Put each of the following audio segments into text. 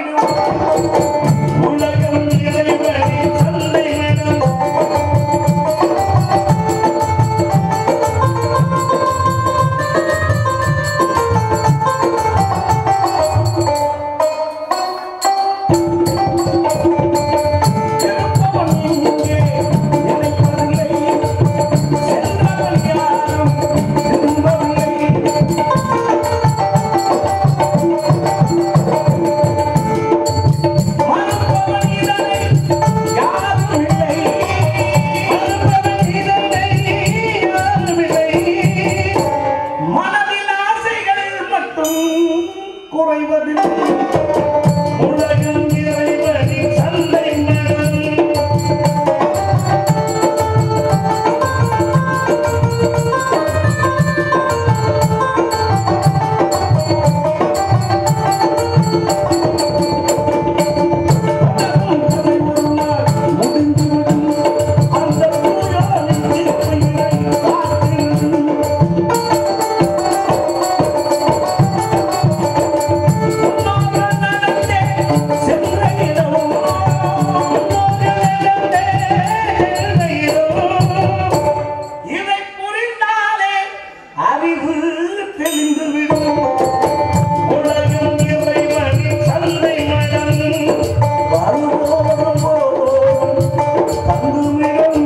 உலகம் இறைவனி சந்தை நடம் இருப்பவன் இங்கே நினைப்பதில்லை சென்றவன் யாரும் திரும்பவில்லை மறுப்பவன் இதனை யாரும் இல்லை மறுப்பவன் இதனை யாரும் இல்லை மனதில் ஆசைகளில் மட்டும் குறைவதில்லை உலகம் இறைவனின் சந்தை மனம் இதை புரிந்தாலே அறிவு தெளிந்துவிடும் உலகம் இறைவனின் சந்தை மனம் வருவோம் தங்குமிடம்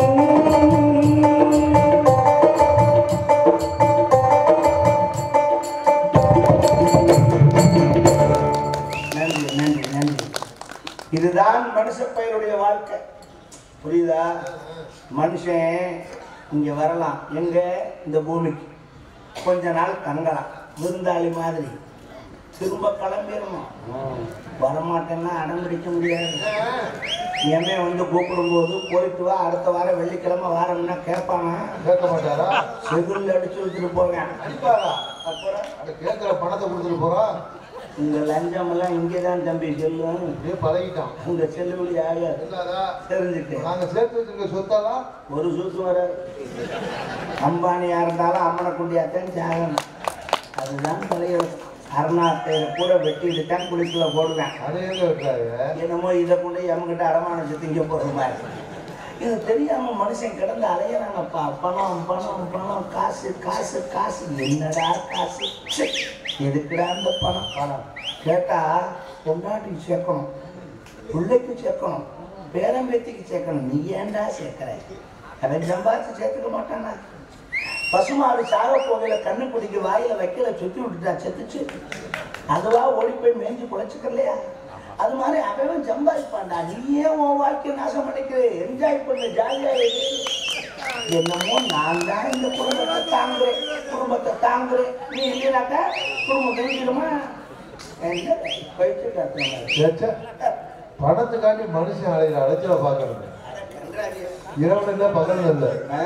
நன்றி நன்றி நன்றி இதுதான் மனுஷ பையனுடைய வாழ்க்கை புரியுதா மனுஷன் இங்க வரலாம் எங்க இந்த பூமிக்கு கொஞ்ச நாள் தங்கலாம் விருந்தாளி மாதிரி திரும்ப கிளம்பிடணும் வரமாட்டேன்னா அடம் பிடிக்க முடியாது என்னை வந்து கூப்பிடும்போது போயிட்டு வா அடுத்த வாரம் வெள்ளிக்கிழமை வாரம்னா கேட்பானா கேட்க மாட்டாரா செகுல் அடிச்சு வச்சுட்டு போவேன் அடிப்பாரா அப்புறம் அந்த கேட்கிற பணத்தை கொடுத்துட்டு போறோம் இந்த லஞ்சம் எல்லாம் இங்கே தான் தம்பி செல்லும் அப்படியே பழகிட்டான் உங்க செல்லுபடி ஆகாது இல்லாதா தெரிஞ்சுட்டு நாங்க சேர்த்து வச்சிருக்க சொத்தெல்லாம் ஒரு சூத்து வராது அம்பானியா இருந்தாலும் அம்மனை குண்டியாத்தான் சாகணும் அதுதான் தலைவர் அருணாத்தையில கூட வெட்டிட்டு தான் குளிக்கல போடுவேன் அதை எங்க விட்டாரு என்னமோ இதை கொண்டு எம்மகிட்ட அடமானம் வச்சு திங்க போடுற மாதிரி இது தெரியாம மனுஷன் கிடந்து அலையறாங்கப்பா பணம் பணம் பணம் காசு காசு காசு என்னடா காசு ச்சே, எதுக்குடா அந்த பணம் பணம் கேட்டா பொண்டாட்டிக்கு சேர்க்கணும் பிள்ளைக்கு சேர்க்கணும் பேரம்பேத்திக்கு சேர்க்கணும் நீ ஏன்டா சேர்க்கிற அவன் சம்பாதிச்சு சேர்த்துக்க மாட்டானா பசுமாடு சாக போகையில கண்ணு பிடிக்க வாயில வைக்கல சுத்தி விட்டுட்டா செத்துச்சு அதுவா ஓடி போய் மேய்ஞ்சு குழைச்சிக்கலையா அது மாதிரி அவன் சம்பாதிப்பான்டா நீ ஏன் உன் வாழ்க்கையை நாசம் பண்ணிக்கிற என்ஜாய் பண்ணு ஜாலியா இரு. என்னமோ நான் தான் இந்த குடும்பத்தை தாங்குறேன் குடும்பத்தை தாங்குறேன் நீ இல்லைனாக்கா குடும்பம் தெரிஞ்சிடுமா என்ன பயிற்சி காட்டுற மாதிரி ஏச்சே, பணத்துக்காண்டி மனுஷன் அலையிற அலைச்சல பாக்குறது இரவு இல்ல பகல் இல்ல ஆ.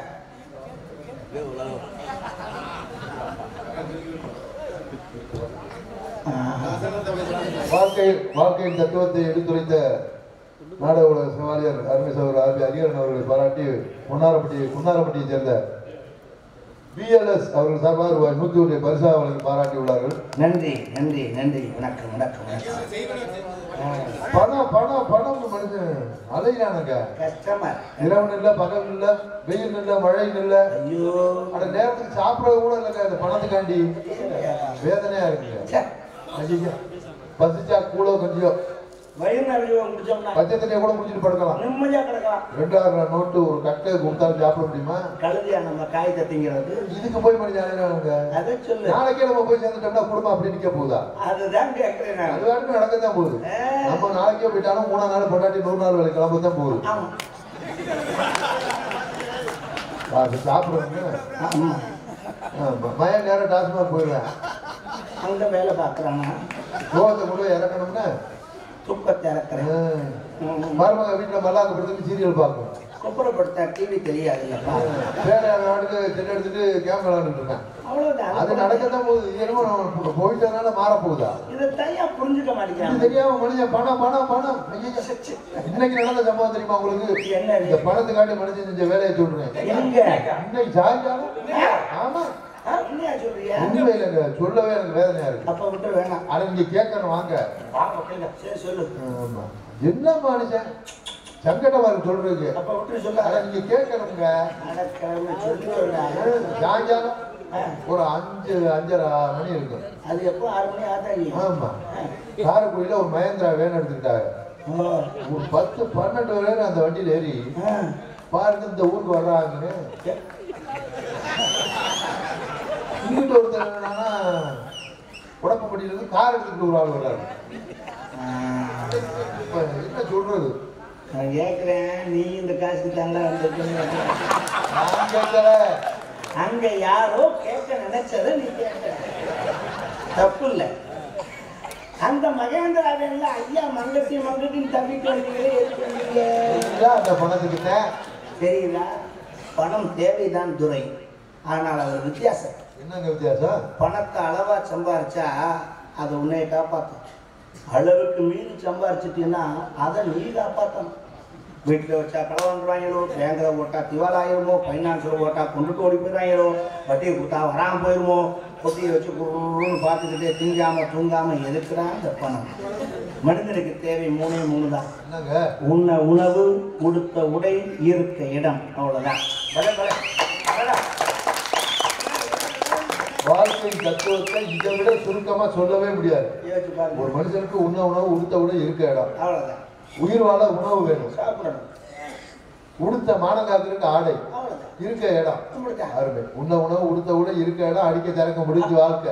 வாழ்க்கை வாழ்க்கையின் தத்துவத்தை எடுத்துரைத்த நாடக உலக சவாலியர் அருமை சகோதரர் ஆர்பி அரியரன் அவர்களை பாராட்டி பொன்னாரப்பட்டி குன்னாரப்பட்டியை சேர்ந்த பிஎல்எஸ் அவர்கள் சார்பாக ரூபாய் நூத்தி ஒன்றை பரிசாக வழங்கி பாராட்டி உள்ளார்கள் நன்றி நன்றி நன்றி வணக்கம் வணக்கம் வணக்கம் ஆ, பணம் பணம் பணம் மனுஷன் அலையிறானுங்க கஷ்டமா இருக்கு. இரவு இல்ல பகல் இல்ல வெயில் இல்ல மழை இல்ல ஐயோ அந்த நேரத்துக்கு சாப்பிடறது கூட இல்லைங்க அந்த பணத்துக்காண்டி வேதனையா இருக்குங்க ச்சே, ஐயா பசிச்சா கூழோ கஞ்சியோ வயிறு நிறைய குடிச்சோம்னா பச்சை தண்ணியை கூட குடிச்சிட்டு படுக்கலாம் நிம்மதியா கிடக்கலாம் ரெண்டாயிரம் ரூபாய் நோட்டு ஒரு கட்டை கொடுத்தாலும் சாப்பிட முடியுமா கழுதியா நம்ம காய் தத்திங்கிறது இதுக்கு போய் மணி அலையிறானுங்க அதை சொல்லு நாளைக்கே நம்ம போய் சேர்ந்துட்டோம்னா குடும்பம் அப்படி நிக்க போகுதா அதுதான் கேட்கிறேன் நான் அது வாட்டுக்கு நடக்கத்தான் போகுது நம்ம நாளைக்கே போயிட்டாலும் மூணாம் நாள் பொண்டாட்டி நூறு நாள் வேலை கிளம்ப தான் போகுது ஆமா அது சாப்பிடுறதுங்க ஆமா ஆமா. மயன் நேரம் டாஸ்மாக் போயிடுவேன் அங்க வேலை பார்க்கறானா கோவத்தை கொண்டு போய் இறக்கணும்னா துக்கத்தை இறக்குறேன் ஆ. மருமக வீட்டுல மல்லாக்க படுத்துட்டு சீரியல் பார்க்கும் குப்புறப்படுத்தா டிவி தெரியாது இல்லப்பா வேற நாட்டுக்கு செட் எடுத்துட்டு கேம் விளையாண்டுட்டு இருக்கேன் அவ்வளவுதான் அது நடக்கத்தான் போகுது இது என்னமோ நம்ம போயிட்டதுனால மாற போகுதா இதை தனியா புரிஞ்சுக்க இது மாட்டேங்கிறாங்க தெரியாம மனுஷன் பணம் பணம் பணம் ஐயையோ. இன்னைக்கு நடந்த சம்பவம் தெரியுமா உங்களுக்கு என்ன இந்த பணத்துக்காண்டி மனுஷன் செஞ்ச வேலையை சொல்றேன் எங்க இன்னைக்கு சாயங்காலம் ஆமா ஆ, உண்மையா சொல்றியா உண்மையிலங்க சொல்லவே எனக்கு வேதனையா இருக்கு அப்ப விட்டு வேணாம் ஆனா நீங்க கேட்கணும் வாங்க வாங்க கேளுங்க. சரி சொல்லு ஆமா என்ன மனுஷன் சங்கடமா இருக்கு சொல்றதுக்கு அப்ப விட்டு சொல்ல ஆனா நீங்க கேட்கணுங்க அடக்கிழமை சொல்லி சொல்ல சாயங்காலம் ஒரு அஞ்சு அஞ்சரை மணி இருக்கும் அது எப்போ ஆறு மணி ஆதாங்க ஆமா காரைக்குடியில ஒரு மகேந்திரா வேன் எடுத்துக்கிட்டாங்க ஒரு பத்து பன்னெண்டு வரை அந்த வண்டியில ஏறி பாருங்க இந்த ஊருக்கு வர்றாங்கன்னு இங்கிட்ட ஒருத்தர் என்னன்னா உடம்பப்பட்டியில இருந்து கார் எடுத்துக்கிட்டு ஒரு ஆள் வர்றாரு இப்ப என்ன சொல்றது நான் கேட்குறேன் நீ இந்த காசுக்கு தாங்க வந்திருக்கேன்னு நான் கேட்கல அங்க யாரோ கேட்க நினைச்சத நீ கேட்க தப்பு இல்லை அந்த மகேந்திராவில ஐயா மங்கட்டி மங்கட்டின்னு தம்பிட்டு வந்தீங்களே எதுக்கு வந்தீங்க தெரியுதா அந்த பணத்துக்கிட்ட தெரியுதா பணம் தேவைதான் துறை ஆனால் அது வித்தியாசம் என்னங்க வித்தியாசம் பணத்தை அளவா சம்பாரிச்சா அது உன்னைய காப்பாற்றும் அளவுக்கு மீறி சம்பாரிச்சிட்டீங்கன்னா அதை நீ காப்பாற்றணும் வீட்டில் வச்சா களவாண்டுருவாங்களோ பேங்கில் ஓட்டா திவால் ஆயிருமோ ஃபைனான்ஸில் ஓட்டா கொண்டுட்டு ஓடி போயிடுவாங்களோ வட்டியை கொடுத்தா வராமல் போயிருமோ கொட்டியை வச்சு குருன்னு பார்த்துக்கிட்டே திங்காமல் தூங்காமல் எதுக்குறான் இந்த பணம் மனிதனுக்கு தேவை மூணே மூணு தான் என்னங்க உண்ண உணவு உடுத்த உடை இருக்க இடம் அவ்வளோதான் பலே, பலே. அடடா. வாழ்க்கை தத்துவத்தை இதை விட சுருக்கமா சொல்லவே முடியாது யோசிச்சு பாருங்க ஒரு மனுஷனுக்கு உண்ண உணவு உடுத்த உடை இருக்க இடம் அவ்வளோதான் உயிர் வாழ உணவு வேணும் சாப்பிடணும் உடுத்த மானங்காக்கிறதுக்கு ஆடை அவ்வளோதான் இருக்க இடம் இப்படித்தான் அருமை உண்ண உணவு உடுத்த உடை இருக்க இடம் அடிக்க திறக்க முடிஞ்சு வாழ்க்கை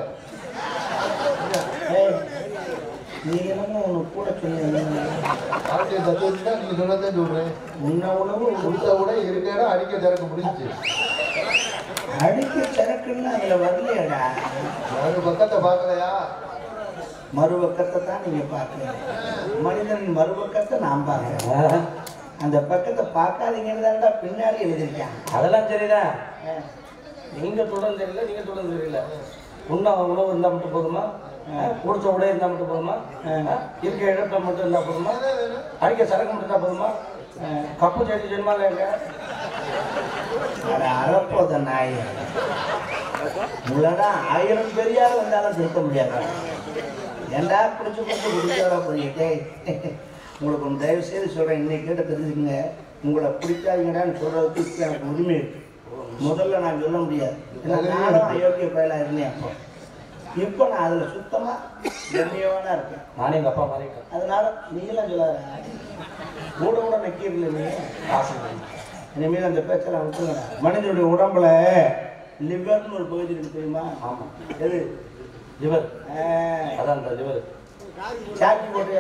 ஏய், நீ என்னமோ ஒன்று கூட சொன்னீங்க வாழ்க்கை தத்துவத்தை தான் நீங்க சொன்னதான் சொல்றேன் உன்ன உணவு உடுத்த உடை இருக்க இடம் அடிக்க திறக்க முடிஞ்சு அடிக்க சரக்குன்னு அதில் வரலையடா யாரு பக்கத்தை பார்க்கலையா மறுபக்கத்தை தான் நீங்கள் பார்க்குறீங்க மனிதனின் மறுபக்கத்தை நான் பார்க்குறேன் அந்த பக்கத்தை பார்க்காதீங்கன்னு தான்டா பின்னாடி எழுதியிருக்கேன் அதெல்லாம் சரிதான் ஆ. நீங்க தொடர்ந்து தெரியல நீங்க தொடர்ந்து தெரியல உண்ண உணவு இருந்தா மட்டும் போதுமா குடிச்ச உடை இருந்தா மட்டும் போதுமா ஆ? இருக்க இடத்த மட்டும் இருந்தா போதுமா அடிக்க சரக்கு மட்டும் இருந்தா போதுமா ஆ, கப்பு செடி ஜென்மால எங்க அட அறப்போத நாய் உங்களடா ஆயிரம் பெரியார் வந்தாலும் திருத்த முடியாது ஏண்டா பிடிச்சி பிடிச்சி குடிச்சாடா போயிட்டே உங்களுக்கு ஒன்று தயவு செய்து சொல்கிறேன் இன்னைக்கு கேட்ட தெரிஞ்சுக்கங்க உங்களை பிடிக்காதீங்கடான்னு சொல்கிறதுக்கு இப்போ எனக்கு உரிமை இருக்கு முதல்ல நான் சொல்ல முடியாது ஏன்னா நானும் அயோக்கிய பயலாக இருந்தேன் அப்போ இப்போ நான் அதில் சுத்தமாக கண்ணியமான இருக்கேன் நானே எங்க அப்பா மாறிட்டேன் அதனால நீங்களாம் சொல்லாத கூட கூட நக்கீரில் நீ காசு இனிமேல் அந்த பேச்செல்லாம் விட்டுங்கடா மனிதனுடைய உடம்புல லிவர்னு ஒரு பகுதி இருக்கு தெரியுமா ஆமா எது லிவர் ஆ, அதான் அந்த லிவர் சாக்கி போட்டு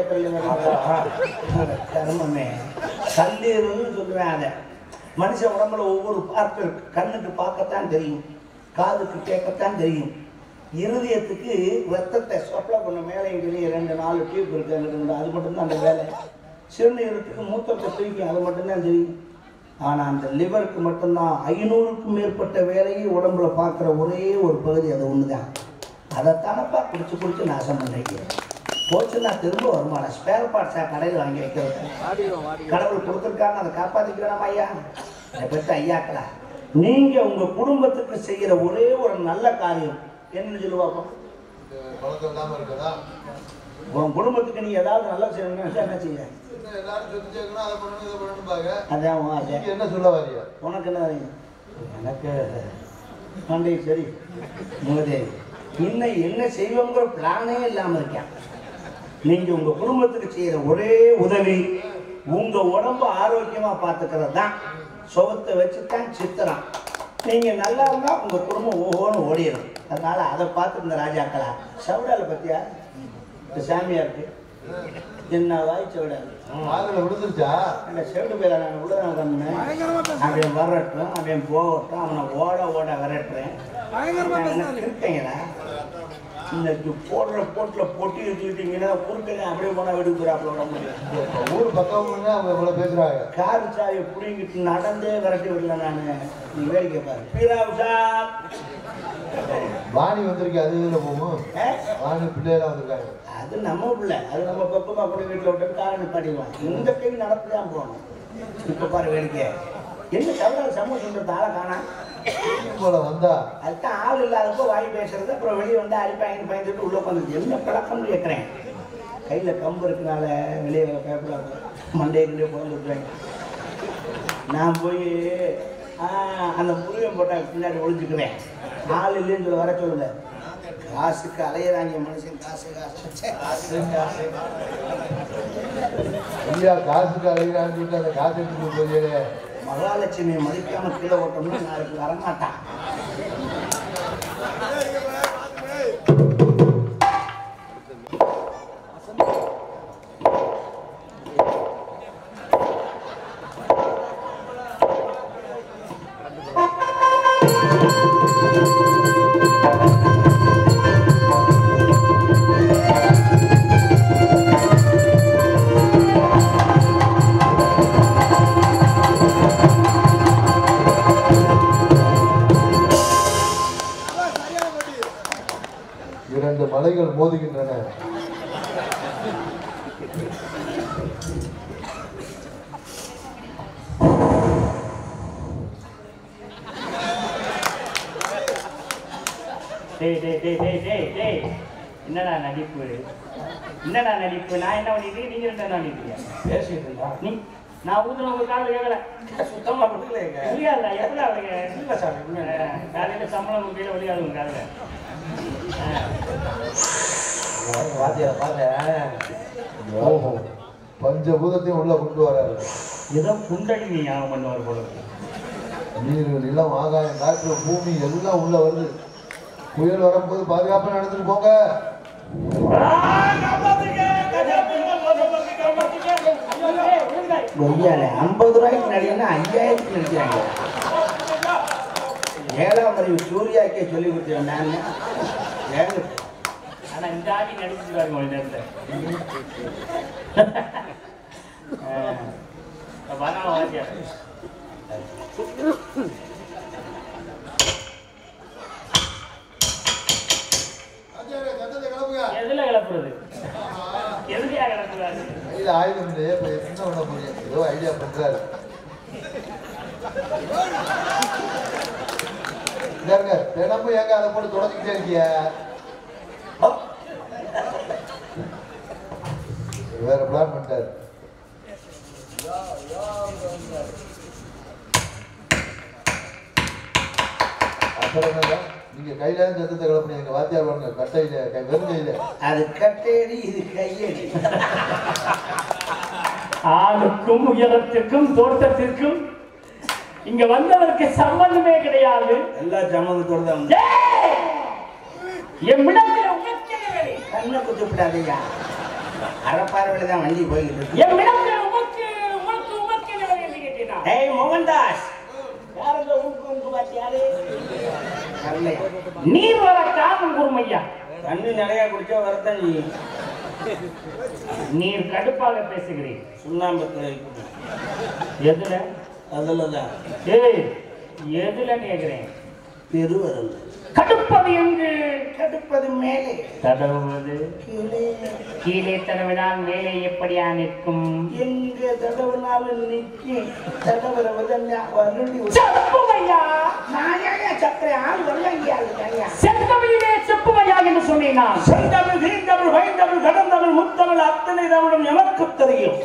ஏற்றல கர்மமே கல்லீரல்னு சொல்லுவேன் அதை மனுஷன் உடம்புல ஒவ்வொரு பார்ட் இருக்கு கண்ணுக்கு பார்க்கத்தான் தெரியும் காதுக்கு கேட்கத்தான் தெரியும் இருதயத்துக்கு ரத்தத்தை சப்ளை பண்ண மேலே கீழே ரெண்டு நாலு டியூப் இருக்கு அங்கிட்டு இங்கிட்டு. அது மட்டும்தான் அந்த வேலை சிறுநீரத்துக்கு மூத்தத்தை தூக்கி அது மட்டும்தான் தெரியும் ஆனால் அந்த லிவருக்கு மட்டும்தான் ஐநூறுக்கும் மேற்பட்ட வேலையை உடம்புல பார்க்குற ஒரே ஒரு பகுதி அது ஒன்று தான் அதைத்தானப்பா குடிச்சு குடிச்சு நாசம் பண்ணுறீங்க போச்சுன்னா திரும்ப வருமான ஸ்பேர் பார்ட்ஸாக கடையில் வாங்கி வைக்கிறது கடவுள் கொடுத்துருக்காங்க அதை காப்பாற்றிக்க வேணாமா ஐயா அதை பற்றி ஐயாக்களா நீங்கள் உங்கள் குடும்பத்துக்கு செய்கிற ஒரே ஒரு நல்ல காரியம் என்னன்னு சொல்லுவாங்க பழக்கம் இல்லாம இருக்கதா உன் குடும்பத்துக்கு நீ ஏதாவது நல்லா செய்யணும்னு நினைச்சா என்ன செய்ய என்ன எல்லாரும் சொத்து சேர்க்கணும் அதை பண்ணணும் இதை பண்ணணும்பாங்க அதான் உன் ஆசை நீங்க என்ன சொல்ல வரீங்க உனக்கு என்ன தெரியும் எனக்கு மண்டை சரி மூதேவி இன்னும் என்ன செய்வோங்கிற பிளானே இல்லாமல் இருக்கேன் நீங்கள் உங்கள் குடும்பத்துக்கு செய்கிற ஒரே உதவி உங்கள் உடம்ப ஆரோக்கியமாக பார்த்துக்கிறது தான் சுகத்தை வச்சு தான் சித்திரம் நீங்கள் நல்லா இருந்தால் உங்கள் குடும்பம் ஓஹோன்னு ஓடிடும் அதனால் அதை பார்த்து இந்த ராஜாக்களா சவுடால பற்றியா இந்த சாமியாருக்கு என்ன வாய் சவுடால் காதுல விழுந்துருச்சா அந்த செவிட்டு பேர நான் உள்ளதான் கண்ணு அவன் வரட்டும் அவன் போகட்டும் அவனை ஓட ஓட விரட்டுறேன் இருக்கீங்களா இன்னைக்கு போடுற போட்டில் பொட்டி வச்சுக்கிட்டீங்கன்னா குறுக்கங்க அப்படியே போனால் வெடுக்குறாப்புல விட முடியும் இப்ப ஊர் பக்கம்னு அவங்க இவ்வளவு பேசுறாங்க கார் சாவியை பிடிங்கிட்டு நடந்தே விரட்டி விடல நான் நீ வேடிக்கை பாரு பீராவு சார் வாணி வந்திருக்கு அது இதுல போகும் ஏ? வாணி பிள்ளையெல்லாம் வந்திருக்காங்க அது நம்ம பிள்ளை அது நம்ம பக்கமாக அப்படி வீட்டில் விட்டு காரை நிப்பாட்டிடுவான் இந்த கை நடந்து தான் போகணும் இப்போ பாரு வேடிக்கை என்ன சவரால் சமூக சொல்றது ஆளை காணா போல வந்தா அதுதான் ஆள் இல்லாதப்போ வாய் பேசுறது அப்புறம் வெளியே வந்து அடிப்பாங்க பயந்துட்டு உள்ள உட்காந்து என்ன பழக்கம்னு கேட்குறேன் கையில் கம்பு இருக்கனால வெளியே வர பயப்படாது மண்டையை கிட்டே போந்து விட்டுறாங்க நான் போய் ஆ, அந்த முருகன் போட்டா பின்னாடி ஒழிஞ்சுக்குவேன் ஆள் இல்லைன்னு சொல்லி வர சொல்லுங்க காசுக்கு அலையிறாங்க மனுஷன் காசு காசு ச்சே, காசு காசு ஐயா காசுக்கு அழைக்கிறான்னு சொல்லிட்டு அந்த காசு எடுத்துட்டு போறியே மகாலட்சுமியை மதிக்காம கீழே ஓட்டோம்னா நாளைக்கு வரமாட்டான் இரண்டு மலைகள் மோதுகின்றன டேய் டேய் டேய் டேய் டேய் டேய் என்னடா நடிப்பு என்னடா நடிப்பு நான் என்ன பண்ணிட்டு நீங்க ரெண்டு என்ன பண்ணிட்டீங்க பேசிட்டு இருந்தா நீ நான் ஊதுன உங்க காதுல கேட்கல சுத்தமா விட்டுக்கலைங்க புரியாதுடா எப்படி அவளுங்க இல்ல சாமி உண்மையா காலையில சம்பளம் உங்க கையில ஒழியாது உங்க காதுல வாத்தியார பாரு ஓஹோ பஞ்சபூதத்தையும் உள்ள கொண்டு வராரு ஏதோ குண்டடி நீ ஞாபகம் பண்ணுவார் போல இருக்கு. நீர் நிலம் ஆகாயம் காற்று பூமி எல்லாம் உள்ள வருது புயல் வரும்போது பாதுகாப்பா நடந்துட்டு போங்க கொய்யால ஐம்பது ரூபாய்க்கு நடிகனா ஐயாயிரத்துக்கு நடிக்கிறாங்க ஏழாம் அறிவு சூர்யாக்கே சொல்லி கொடுத்தேன் நான் ஏங்க ஆனா இந்த ஆடி நடிச்சுட்டு பாருங்க ஒரு நேரத்துல வரான் வாத்தியார் எதுல கிளப்புறது எதுலையா கிளப்புறாரு கையில ஆயுதம் இல்லையே இப்ப என்ன பண்ண முடியும் ஏதோ ஐடியா பண்றாரு இதாருங்க தினமும் ஏங்க அதை போட்டு தொடச்சிக்கிட்டே இருக்கிய வேற பிளான் பண்ணிட்டாரு அப்புறம் என்னங்க நீங்க கையில சத்தத்தை கிளம்பி எங்க வாத்தியார் பாருங்க கட்டையில கை வெறும் கையில அது கட்டையடி இது கையடி ஆளுக்கும் உயரத்திற்கும் தோட்டத்திற்கும் இங்க வந்தவருக்கு சம்பந்தமே கிடையாது எல்லா சம்மந்தத்தோடு தான் வந்து ஏய்! என் விடத்தில் உமக்கே வேலை. கண்ணை குத்துப்படாதீங்க அறப்பார்வையில் தான் வண்டி போய்கிட்டு இருக்கு என் விடத்தில் உமக்கு உமக்கு உமக்கே வேலை என்று கேட்டீனா? ஏய் மோகன்தாஸ் யாருங்க உங்க உங்க பாத்தியாரு வரலையா நீர் வர காரணம் கூறுமையா தண்ணி நிறையா குடிச்சா வரத்தான் செய்யும் நீர் கடுப்பாக பேசுகிறேன் சுண்ணாம்பத்தில் எதுல அதில் தான் ஏய் எதுல கேக்குறேன் பெருவரல் கடுப்பது எங்கு கடுப்பது மேலே தடவுவது கீழே கீழே தடவினால் மேலே எப்படியா நிற்கும் எங்க தடவுனாலும் நிற்கி தடவுறவதெல்லாம் வருடி செப்புமையா நான் ஏன் சக்கரை ஆள் வரலையா ஐயா செந்தமிழிலே செப்புமையா என்று சொன்னேன் நான் செந்தமிழ் தீந்தமிழ் வைந்தமிழ் கடந்தமிழ் முத்தமிழ் அத்தனை தமிழும் எமக்கு தெரியும்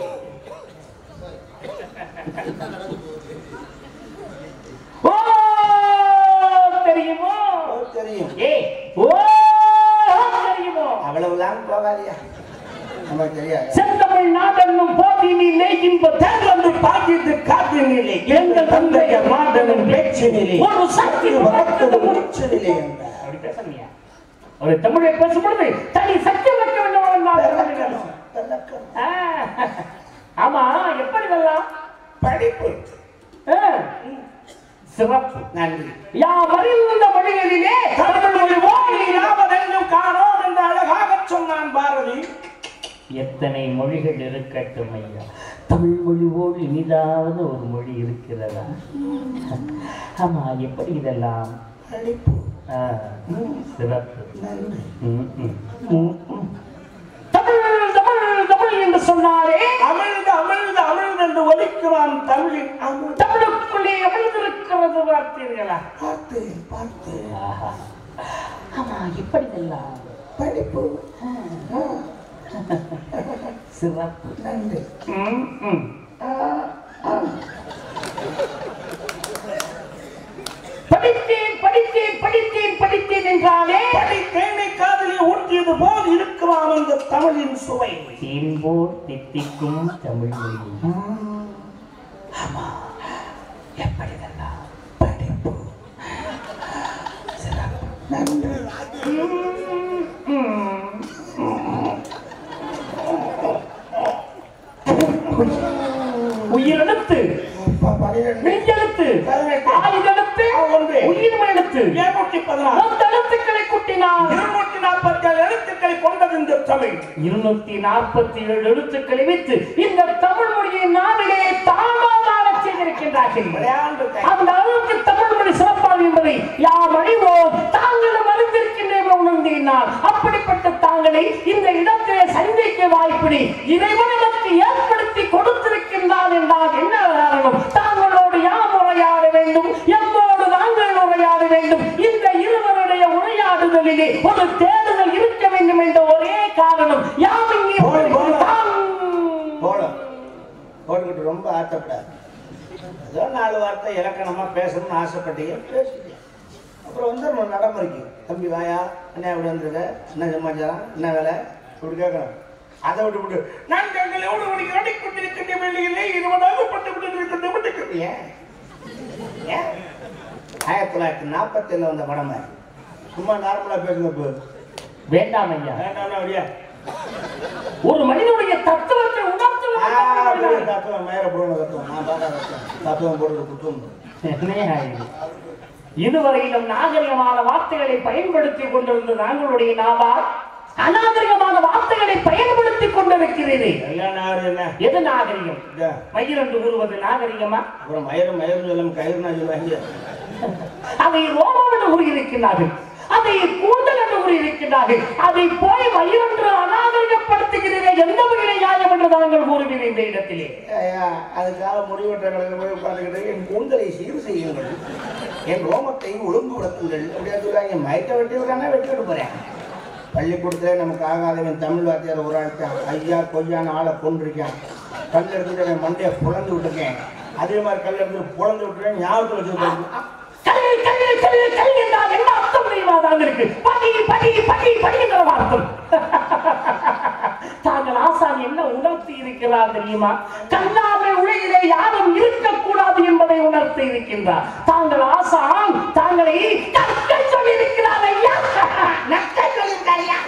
ஓ தெரியுமோ ஓ, தெரியும் ஏய் ஓ தெரியுமோ அவ்வளவுதான் போகாதியா நமக்கு தெரியாது செந்தமிழ் நாடென்னும் போதினிலே இன்ப தேர்ந்து பாக்கிட்டு காத்தினிலே எங்கள் தந்தைய மாடனும் பேச்சினிலே ஒரு சக்தி வளர்த்தது மூச்சிலே என்றார். அப்படி பேசுறீங்க ஒரு தமிழை பேசும் பொழுது தனி சக்தி வைக்க வேண்டும் நான் விளக்கணும், விளக்கணும். ஆ, ஆமா எப்படி வரலாம் படிப்பு ஆ, சிறப்பு நன்றி யாம் அறிந்த மொழிகளிலே தமிழ் மொழி ஓங்கி யாவதென்றும் காணோம் என்று அழகாக சொன்னான் பாரதி எத்தனை மொழிகள் இருக்கட்டும் ஐயா தமிழ் மொழி போல் இனிதாவது ஒரு மொழி இருக்கிறதா ஆமா எப்படி இதெல்லாம் படிப்பு ஆ, சிறப்பு நன்றி ம், ம். ம், ம். தமிழ் தமிழ் தமிழ் என்று சொன்னாரே அமிழ்ந்து அமிழ்ந்து அமிழ்ந்து என்று ஒலிக்கிறான் தமிழின் அமிழ் தமிழுக்கு கதவுக்குள்ளே அமர்ந்திருக்கிறது பார்த்தீர்களா பார்த்தேன் பார்த்தேன் ஆஹா. ஆமா இப்படியெல்லாம் படிப்பு ஆ, சிறப்பு நன்றி ம், ம். படித்தேன் படித்தேன் படித்தேன் படித்தேன் என்றாலே படித்தேனை காதலில் ஊற்றியது போல் இருக்கலாம் அந்த தமிழின் சுவை தேன்போர் தித்திக்கும் தமிழ் மொழி எப்படிதெல்லாம் படிப்பு சிறப்பு நன்றி உயிரெழுத்து அப்பா, பன்னிரெண்டு மெய்யெழுத்து பதினெட்டு. ஆயுதெழுத்து ஆ, ஒன்று. உயிர்மெழுத்து இருநூற்றி பதினாறு அந்த எழுத்துக்களை கூட்டினார் இருநூற்றி நாற்பத்தி ஏழு எழுத்துக்களை கொண்டது இந்த தமிழ் இருநூத்தி நாற்பத்தி ஏழு எழுத்துக்களை வைத்து இந்த தமிழ் மொழியை நாவிலே தாமாதான செய்திருக்கின்றார்கள் விளையாண்டு கை. அந்த அளவுக்கு தமிழ் மொழி சிறப்பாக என்பதை யார் அறிவோம் தாங்களும் அறிந்திருக்கின்றேன் உணர்ந்தீர்கள் அப்படிப்பட்ட தாங்களை இந்த இடத்திலே சந்திக்க வாய்ப்பினை இறைவன் எனக்கு ஏற்படுத்தி கொடுத்திருக்கின்றான் என்றால் என்ன காரணம் தாங்களோடு யாம் உரையாட வேண்டும் எம்மோடு நாங்கள் உரையாட வேண்டும் இந்த இருவருடைய உரையாடுதலிலே ஒரு தேடுதல் இருக்க வேண்டும் என்ற ஒரே காரணம் யாம் இங்கே போதும், போதும். தான் போடும் போட்டுக்கிட்டு ரொம்ப ஆசைப்படாது ஏதோ நாலு வார்த்தை இலக்கணமா பேசணும்னு ஆசைப்பட்டீங்க பேசிட்டீங்க அப்புறம் வந்து நம்ம நடைமுறைக்கு தம்பி வாயா என்ன இப்படி வந்திருக்க என்ன சமாச்சாரம் என்ன வேலை இப்படி கேட்கணும் அதை விட்டு விட்டு நாங்கள் எங்களோடு ஒரு ஆடிக்கொண்டிருக்கின்ற வேளையிலே இருபதாக பட்டு கொண்டிருக்கின்ற மட்டுக்கு ஏன் ஏன் ஆயிரத்தி தொள்ளாயிரத்தி நாற்பத்தேழில் வந்த படம் மாதிரி. சும்மா நார்மலாக பேசுங்க இப்போ வேண்டாம் ஐயா வேண்டாம் அப்படியா ஒரு மனிதனுடைய தத்துவத்தை ஆ, அப்படியே உணர்த்து தத்துவம் மேல போடணும் தத்துவம் நான் பார்த்தா தத்துவம் தத்துவம் போடுறது குத்துவம் இதுவரையிலும் நாகரிகமான வார்த்தைகளை பயன்படுத்தி கொண்டிருந்த நாங்களுடைய நாவால் அநாகரிகமான வார்த்தைகளை பயன்படுத்திக் கொண்டிருக்கிறது எல்லாம் நாடு என்ன எது நாகரிகம் இதா. மயிர் என்று கூறுவது நாகரிகமா அப்புறம் மயிறு மயிறு சொல்லும் கயிறுனா சொல்லுவாங்க அதை ரோமம் என்று கூறியிருக்கிறார்கள் அதை கூந்தல் என்று கூறியிருக்கிறார்கள் அதை போய் மயிர் என்று அநாகரிகப்படுத்துகிறீர்கள் எந்த வகையில நியாயம் என்று தாங்கள் கூறுவீர்கள் இந்த இடத்திலே ஐயா, அதுக்காக முடிவெட்டங்களுக்கு போய் உட்காந்துக்கிட்டு என் கூந்தலை சீர் செய்யுங்கள் என் ரோமத்தை ஒழுங்குபடுத்துங்கள் அப்படியே சொல்லுவாங்க மயக்க வெட்டி விடானா வெட்டி விட்டு போறேன் பள்ளிக்கூடத்துல நமக்கு ஆகாதவன் தமிழ் வாத்தியார் ஒரு ஆழ்த்தான் ஐயா கொய்யான்னு ஆளை கொண்டிருக்கான் கல் எடுத்துட்டு அவன் மண்டையை புலந்து விட்டுருக்கேன் அதே மாதிரி கல் எடுத்துட்டு புலந்து விட்டுருக்கேன் ஞாபகத்தில் வச்சிருக்கேன் கல்வி கல்வி கல்வி கல்வி என்றால் என்ன அர்த்தம் தெரியுமா தாங்களுக்கு படி படி படி படி என்ற அர்த்தம் தாங்கள் ஆசான் என்ன உணர்த்தி இருக்கிறார் தெரியுமா கல்லாமை உலகிலே யாரும் இருக்கக்கூடாது என்பதை உணர்த்தி இருக்கின்றார் தாங்கள் ஆசான் தாங்களை கற்க சொல்லி இருக்கிறார் ஐயா நக்க சொல்லியிருக்கார் ஐயா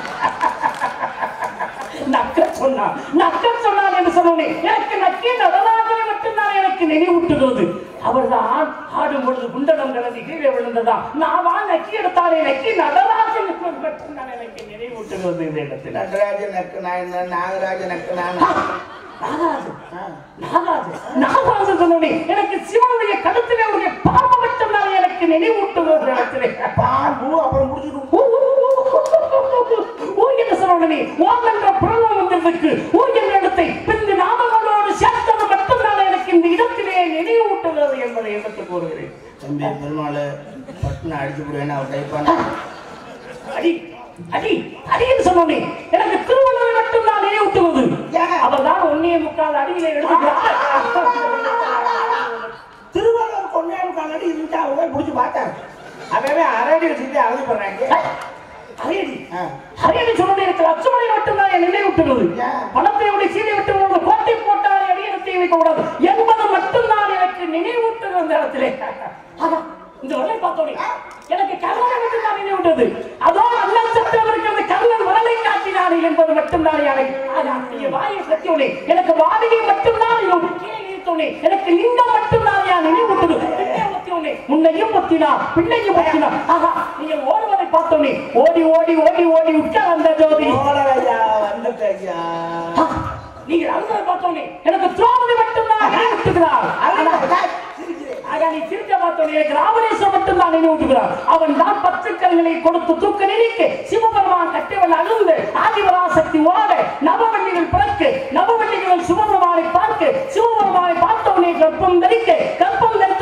நக்க சொன்னான் நக்க சொன்னான் என்று சொன்னோனே எனக்கு நக்கி நடராஜனை மட்டும்தான் எனக்கு நினைவூட்டுகிறது அவர்தான் ஆடும் பொழுது குண்டலம் கலந்து கீழே விழுந்ததா நான் வா நக்கி எடுத்தாலே நக்கி நடராஜன் மட்டும்தான் எனக்கு நினைவூட்டுகிறது இந்த இடத்தில் நடராஜ நக்கு நான் என்ன நாகராஜ நக்கு நான் நாகராஜன் நாகராஜன் நாகராஜன் சொன்னோனே எனக்கு சிவனுடைய கழுத்திலே உடைய பாம்பு மட்டும்தான் எனக்கு நினைவூட்டுகிறது இந்த இடத்திலே பாம்பு அப்புறம் முடிச்சுட்டு ஊ, ஊ, ஊ, ஊ, ஊ என்று சொன்ன உடனே ஓம் என்ற பிரணவம் வந்திருக்கு ஊ என்ற இடத்தை பின்பு நாமங்களோடு சேர்த்தது மட்டும்தான் எனக்கு இந்த இடத்திலே நினைவூட்டுகிறது என்பதை எடுத்து கூறுகிறேன் தம்பி பெருமாள் பட்டுன்னு அடிச்சு விடுவேன் அவர் டைப்பான அடி அடி அடின்னு சொன்னோனே எனக்கு திருவள்ளுவரை மட்டும்தான் நினைவூட்டுவது அவர் தான் ஒன்னே முக்கால் அடியிலே எடுத்துக்கிறார் திருவாரூர் கொண்டாயம் காலடி இருந்துச்சு அவங்க போய் பிடிச்சி பார்த்தாங்க அவன் அரடி வச்சுட்டு அழுது போடுறாங்க அரியடி ஆ. அரியடி சொன்னது எனக்கு லட்சுமணை மட்டும்தான் என் நினைவூட்டுகிறது ஏன்? பணத்தை உடைய சீதை விட்டு போது கோட்டை போட்டால் அடியெடுத்து வைக்க கூடாது என்பது மட்டும்தான் எனக்கு நினைவூட்டுகிறது அந்த இடத்திலே ஆனா, இந்த வரலை பார்த்தோனே எனக்கு கர்ணனை மட்டும்தான் நினைவூட்டது அதோ அண்ணன் சட்டம் இருக்கிறது கர்ணன் வரலை காட்டினானே என்பது மட்டும்தான் எனக்கு ஆனா, நீங்க வாயை சத்தியோனே எனக்கு வாடியை மட்டும்தான் இது கீழே நிறுத்தோனே எனக்கு லிங்கம் மட்டும்தான் என் நினைவூட்டுது பின்னையும் பத்தியோனே முன்னையும் பத்தினா பின்னையும் பத்தினா ஆஹா நீங்க ஓடுவதை பார்த்தோனே ஓடி ஓடி ஓடி ஓடி உட்கார் அந்த ஜோதி ஓடலையா வந்துட்டு ஐயா ஆ, நீங்கள் அழுவதை பார்த்தோனே எனக்கு திரௌபதி மட்டும்தான் நினைவூட்டுகிறார் ஆனா, ஆக நீ சிரிக்க பார்த்தோனே எனக்கு ராமரேஸ்வரன் மட்டும்தான் நினைவூட்டுகிறார் அவன் தான் பத்து கல்களை கொடுத்து தூக்க நினைக்க சிவபெருமான் கட்டவன் அழுந்து ஆதிபராசக்தி ஓட நவவள்ளிகள் பிறக்க நவவள்ளிகள் சிவபெருமானை பார்க்க சிவபெருமானை பார்த்தவனே கற்பம் தரிக்க கற்பம் தரிக்க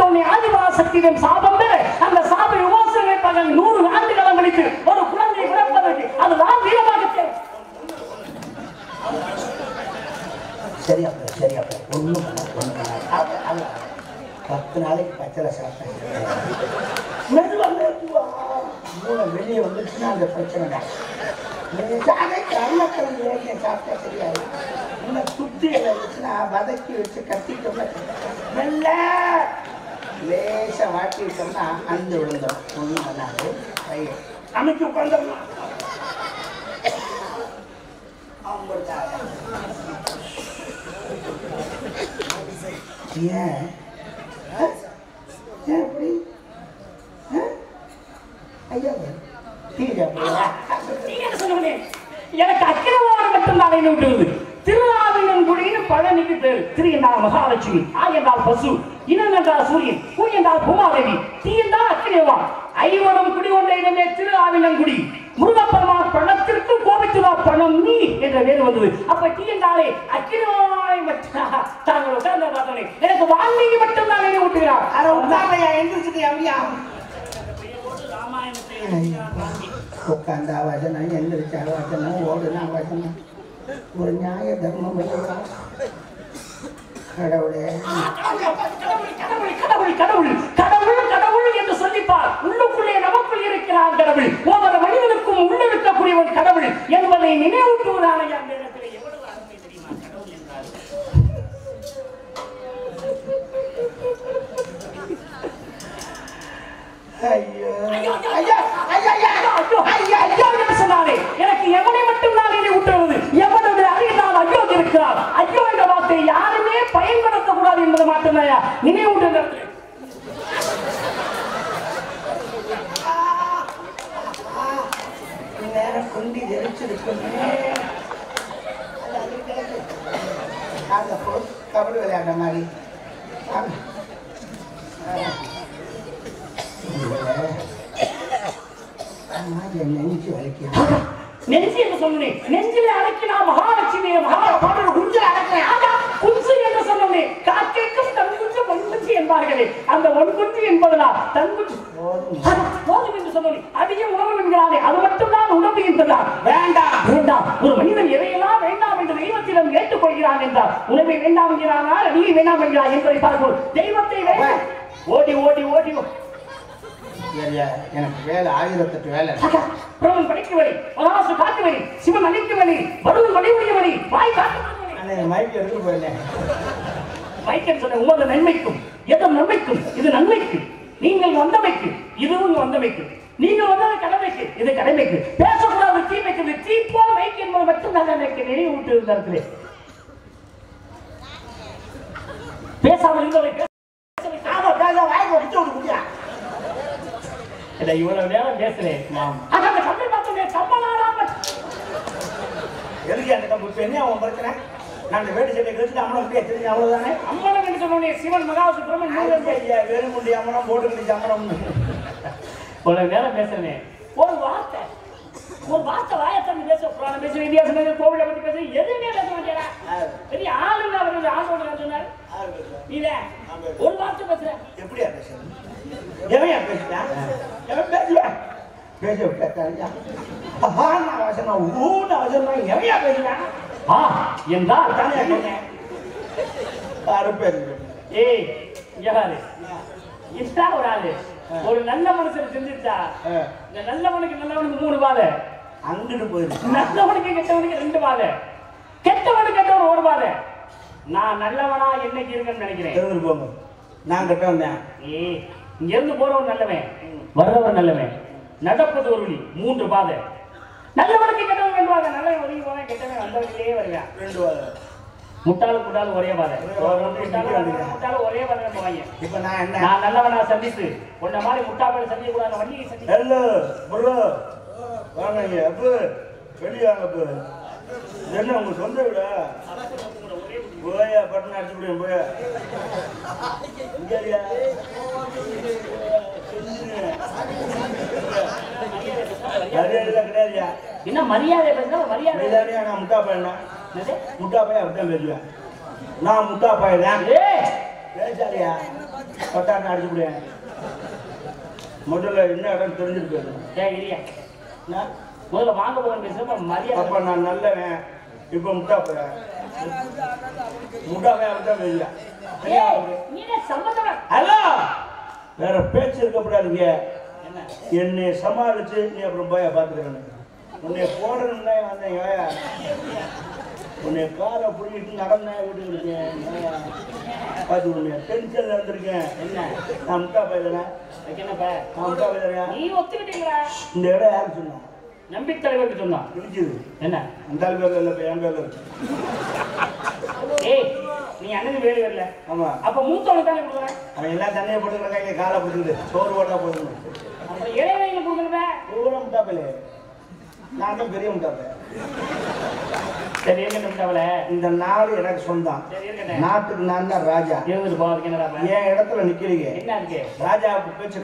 சரியா போய் சரியா போய் ஒன்றும் பண்ண ஒன்றும் பண்ணாது அது அது பத்து நாளைக்கு பச்சளை சாப்பிட்டேன் மெதுவா மெதுவா மூளை வெளியே வந்துச்சுன்னா அந்த பிரச்சனை தான் லேசாக கருணக்கிழங்கு வேலையை சாப்பிட்டா தெரியாது இன்னும் சுத்தி இருந்துச்சுன்னா வதக்கி வச்சு கத்திட்டோம்னா மெல்ல லேசாக வாட்டிட்டோம்னா அந்து விழுந்துடும் ஒன்றும் பண்ணாது கையை அமைச்சு உட்காந்துடலாம் அம்புட்டாங்க ஏன் ஆ? ஏன் அப்படி ஆ? ஐயா டீ சாப்பிடுவா நீங்க என்ன சொல்லுவீங்க? எனக்கு அக்கிரவாரம் மட்டும்தான் நினைவுகிறது திருநாவினங்குடின்னு பழனிக்கு பேரு திரு என்றால் மகாலட்சுமி ஆ என்றால் பசு இனம் என்றால் சூரியன் பூ என்றால் பூமாதேவி தீ என்றால் அக்கிரவான் ஐவரும் குடி கொண்ட இடமே திரு ஆவினங்குடி முருகப்பெருமான் பணத்திற்கு கோபித்துவா பணம் நீ என்ற வேறு வந்தது அப்ப டீ என்றாலே அக்கிரவானை மட்டும் தாங்கள் உட்கார்ந்த பார்த்தோன்னே எனக்கு வால்மீகி மட்டும்தான் நினைவூட்டுகிறார் அரை உட்காமையா எந்திரிச்சிட்டு அப்படியா உட்காந்தா வசனம் எந்திரிச்சா வசனம் ஓடுனா வசனம் ஒரு நியாய தர்மம் இல்லையா கடவுளே கடவுள் கடவுள் கடவுள் கடவுள் கடவுள் கடவுள் என்று சொல்லிப்பார் உள்ளுக்குள்ளே நமக்குள் இருக்கிறார் கடவுள் ஒவ்வொரு மனிதனுக்கும் உள்ளிருக்கக்கூடியவன் கடவுள் என்பதை நினைவூட்டுவதான அந்த இடத்திலே எவ்வளவு அருமை தெரியுமா கடவுள் என்றால் ஐயோ ஐயோ, ஐயா ஐயா ஐயா ஐயோ, ஐயோ, ஐயோ என்று சொன்னாரே எனக்கு எவனை மட்டும் நான் நினைவூட்டுவது எவனது அருகில் ஐயோ இருக்கிறார் ஐயோ என்ற வார்த்தை யாருமே பயன்படுத்தக்கூடாது என்பது மட்டும்தான் நினைவூட்டுகிறது நேரம் குண்டி தெரிச்சிருக்குமே அந்த போ கபடி விளையாடுற மாதிரி ஆமா. ஆமா, என் நெஞ்சு வலிக்குது நெஞ்சு என்று சொன்னேன் நெஞ்சிலே அடக்கினா மகாலட்சுமி மகாபாடு குஞ்சில் அடக்கினேன் ஆமா குஞ்சு என்று சொன்னேன் காக்கைக்கும் தன் குஞ்சு பொன் குஞ்சு என்பார்களே அந்த ஒன் குஞ்சு என்பதனா தன் குஞ்சு போதும். ஆமா, போதும் என்று சொன்னேன் அதிகம் உணவு என்கிறானே அது மட்டும்தான் உணவு என்றார் வேண்டாம் வேண்டாம் ஒரு மனிதன் எதையெல்லாம் வேண்டாம் என்று தெய்வத்திடம் கேட்டுக்கொள்கிறான் என்றார் உணவை வேண்டாம் என்கிறானா நீ வேண்டாம் என்கிறார் என்பதை பார்ப்போம் தெய்வத்தை வேண்டாம் ஓடி ஓடி ஓடி சரியா எனக்கு வேலை ஆயிரத்தெட்டு வேலை பிரமன் படிக்க வழி மகாசு காட்டு வழி சிவன் அழிக்க வழி வருவன் வழிவுடைய வழி வாய் காட்டு வழி நான் மைக் எடுத்து போயிருந்தேன் வைக்கன் சொன்ன உமது நன்மைக்கும் எதன் நன்மைக்கும் இது நன்மைக்கு நீங்கள் வந்தமைக்கு இதுவும் வந்தமைக்கு நீங்கள் வந்தது கடமைக்கு இது கடமைக்கு பேசக்கூடாது தீமைக்கு இது தீப்போ மைக்கு என்பது மட்டும் நான் எனக்கு நினைவூட்டு இந்த இடத்திலே பேசாமல் இருந்தவை பேச ஆமா பேச வாய்க்கு வச்சு விட்டு குடியா இதை இவ்வளவு நேரம் பேசுறேன் நாம் ஆனா அந்த கம்பி பார்த்தோமே கம்பனாடாம எதுக்கு அந்த கம்பு இப்ப என்ன அவன் பிரச்சனை நான் அந்த வேட்டு சட்டை கழிச்சுட்டு அம்மனை அப்படியே தெரிஞ்சு அவ்வளவுதானே அம்மனம் என்று சொன்னோடனே சிவன் மகா சுப்பிரமணியன் மூணு பேர் ஐயா வேலுமுண்டி அம்மனம் போட்டு கழிச்சு அம்மனம் இவ்வளவு நேரம் பேசுறேன் ஒரு வார்த்தை ஒரு வார்த்தை வாயத்தம்பி பேச புராணம் பேச இந்தியாசம் பேச கோவிலை பத்தி பேச எதுவுமே பேச மாட்டேடா பெரிய ஆளுங்க அவர் ஆண்டோட சொன்னார் நீல ஒரு வார்த்தை பேசுற எப்படியா பேசுறது எவையா பேசுறேன் எவன் பேசுவேன் பேச விட்டாங்க ஆஹான்னு அவசரம் ஊன்னு அவசரம் எவையா பேசுவேன் ஆ என்றால் தானே சொன்னேன் அறுப்பேன் ஏய் இங்க பாரு இஷ்டா ஒரு ஆளு ஒரு நல்ல மனுஷன் செஞ்சுட்டா இந்த நல்லவனுக்கு நல்லவனுக்கு மூணு பாதை அங்கிட்டு போயிருக்கு நல்லவனுக்கு கெட்டவனுக்கு ரெண்டு பாதை கெட்டவனுக்கு கெட்டவன் ஒரு பாதை நான் நல்லவனா என்னைக்கு இருக்கேன்னு நினைக்கிறேன் எழுந்துட்டு போங்க நான் கிட்ட வந்தேன் ஏய் இங்க இருந்து போறவன் நல்லவன் வர்றவன் நல்லவன் நடப்பது ஒரு வழி மூன்று பாதை நல்லவனுக்கு கெட்டவன் ரெண்டு பாதை நல்லவன் ஒதுங்கி போவேன் கெட்டவன் வந்தவனிலே வருவேன் ரெண்டு வாரம் முட்டாளு முட்டாளு ஒரே பாதை முட்டாளு முட்டாளு ஒரே பாதை போவாங்க இப்போ நான் என்ன நான் நல்லவனா சந்தித்து உன்ன மாதிரி முட்டாளை சந்திக்க கூடாது வண்டியை சந்திக்க ஹலோ ப்ரோ வாங்க இங்க அப்பு வெளியே வாங்க அப்பு இது என்ன உங்க சொந்த வீடா போயா பட்டன் அடிச்சு விடுவேன் போயா இங்கேயா மரியாதைலாம் கிடையாதுயா என்ன மரியாதை பேசுனா மரியாதை மரியாதையா நான் முட்டா பையனா என்னது? முட்டா பையன் அப்படிதான் பேசுவேன் நான் முட்டா பையன் தான் ஏய் பேசாரியா பட்டாட்டு அடிச்சு விடுவேன் முதல்ல என்ன இடம் தெரிஞ்சிருக்கு ஏய் இல்லையா என்ன முதல்ல வாங்க போகணும் பேசுறப்ப மரியாதை அப்ப நான் நல்லவன் இப்ப முட்டா போறேன் முட்டாவே அப்படிதான் வெய்யா ஏய், நீ என்ன சம்மந்தமா ஹலோ வேற பேச்சு இருக்கக்கூடாதுங்க என்ன என்னை சமாளிச்சு நீ அப்புறம் போய பார்த்துக்கிறேன் உன்னை போடணும்னா வந்தேன் ஏயா உன்னை காரை பிடிக்கிட்டு நடந்தேன் வீட்டுக்கு இருக்கேன் பார்த்து உன்னை டென்ஷன்ல இருந்திருக்கேன் என்ன நான் முட்டா பையனா என்னப்பா நான் முட்டா பையனா நீ ஒத்துக்கிட்டீங்களா இந்த இடம் யாருக்கு சொன்னா நம்பி தலைவருக்கு சொன்னான் இருக்குது என்ன அந்த ஆள் பேர்ல இல்லை இப்போ என் பேர்ல இருக்கு ஏய் நீ அண்ணனுக்கு வேலை வரல ஆமா அப்ப மூத்தவனுக்கு தானே கொடுக்குறேன் அவன் எல்லாம் தண்ணியை போட்டுக்கிற கையில காலை பிடிச்சிக்கிட்டு சோறு போட்டா போதும் அப்புறம் இளைஞர்களுக்கு கொடுக்கணுமே ஊர முட்டா பையலே நான் தான் பெரிய முட்டா பையன் சரி இருக்கட்டும் தவளை இந்த நாடு எனக்கு சொந்தம் சரி இருக்கட்டும் நாட்டுக்கு நான் தான் ராஜா இருந்துட்டு போகிறதுக்கு என்னடா என் இடத்துல நிக்கிறீங்க என்ன இருக்கு ராஜாவுக்கு பேச்சு